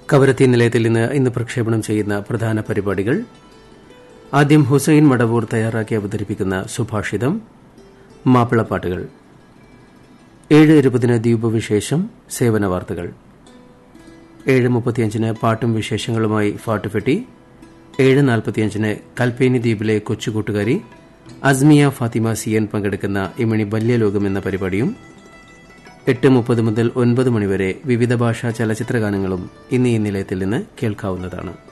കവരത്തി നിലയത്തിൽ നിന്ന് ഇന്ന് പ്രക്ഷേപണം ചെയ്യുന്ന പ്രധാന പരിപാടികൾ ആദ്യം ഹുസൈൻ മടവൂർ തയ്യാറാക്കി അവതരിപ്പിക്കുന്ന സുഭാഷിതം മാപ്പിളപ്പാട്ടുകൾ ഏഴ് ഇരുപതിന് ദ്വീപവിശേഷം സേവന വാർത്തകൾ ഏഴ് മുപ്പത്തിയഞ്ചിന് പാട്ടും വിശേഷങ്ങളുമായി ഫാട്ടുഫെട്ടി ഏഴ് നാൽപ്പത്തിയഞ്ചിന് കൽപ്പേനി ദ്വീപിലെ കൊച്ചുകൂട്ടുകാരി അസ്മിയ ഫാത്തിമ സിയൻ പങ്കെടുക്കുന്ന ഇമണി ബല്യലോകം എന്ന പരിപാടിയും എട്ട് മുപ്പത് മുതൽ ഒൻപത് മണിവരെ വിവിധ ഭാഷാ ചലച്ചിത്രഗാനങ്ങളും ഇന്ന് ഈ നിലയത്തിൽ നിന്ന് കേൾക്കാവുന്നതാണ്